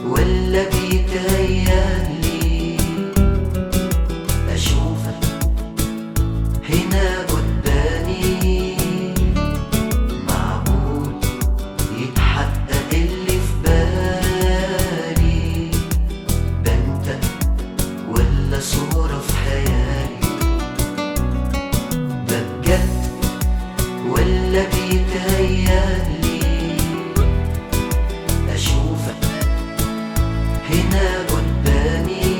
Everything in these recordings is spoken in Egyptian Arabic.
ولا بيتهيألي أشوفك هنا قدامي معقول يتحقق اللي في بالي ده انت ولا صورة في خيالي ده بجد ولا بيتهيألي أشوفك هنا قدامي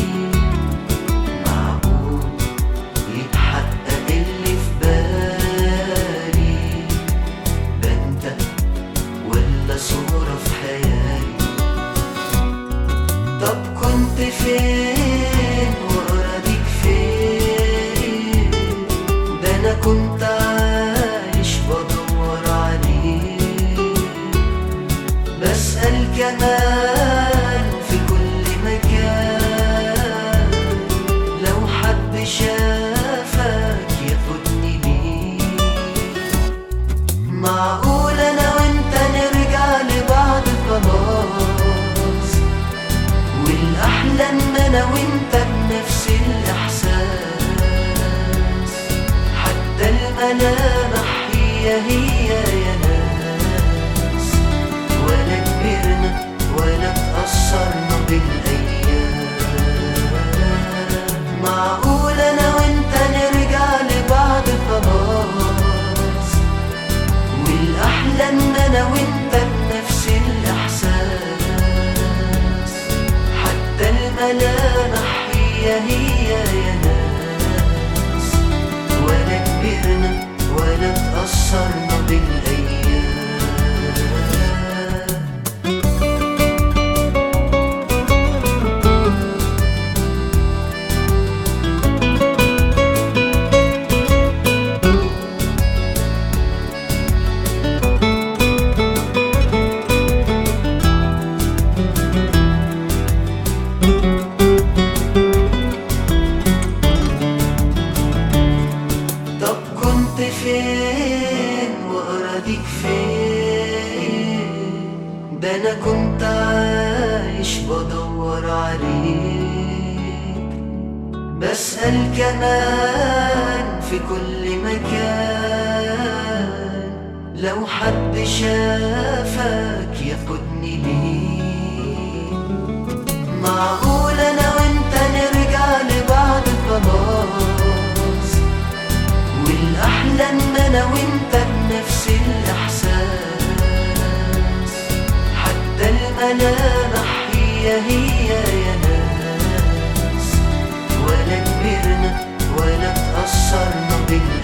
معقول يتحقق اللي في بالي ده انت ولا صورة في خيالي طب كنت فين وأراضيك فين ده أنا كنت عايش بدور عليك بسأل كمان في كل مكان لو حد شافك ياخدني ليه معقول أنا وأنت نرجع لبعض خلاص والأحلام أنا وأنت بنفس الإحساس حتى الملامح هي هي يا ناس ولا كبرنا ولا تأثرنا بالأيام معقول أنا وأنت نرجع لبعض خلاص والأحلام أنا وأنت بنفس الإحساس حتى الملامح هي هي يا ناس ولا كبرنا ولا تأثرنا بالأيام طب كنت فين وأراضيك فين ده أنا كنت عايش بدور عليك بسأل كمان في كل مكان لو حد شافك ياخدني ليه معقول أنا وأنت نرجع لبعض خلاص والأحلام أنا وأنت بنفس الإحساس حتى الملامح هي هي يا ناس ولا كبرنا ولا تأثرنا بالأيام